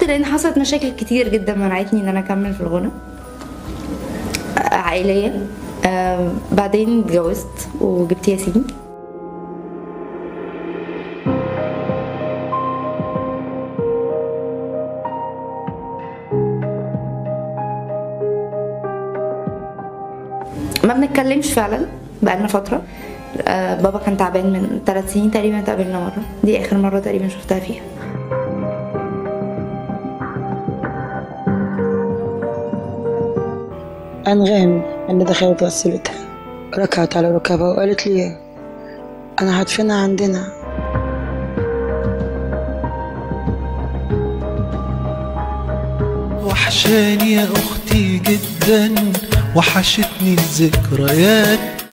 لان حصلت مشاكل كتير جدا منعتني ان انا اكمل في الغنى آه، عائليه آه، بعدين اتجوزت وجبت ياسين ما بنتكلمش فعلا بقالنا فترة آه، بابا كان تعبان من ثلاث سنين تقريبا اتقابلنا مرة دي آخر مرة تقريبا شفتها فيها أنغام اللي دخلت غسلتها ركعت على ركبها وقالت لي أنا هدفنها عندنا وحشاني يا أختي جدا وحشتني الذكريات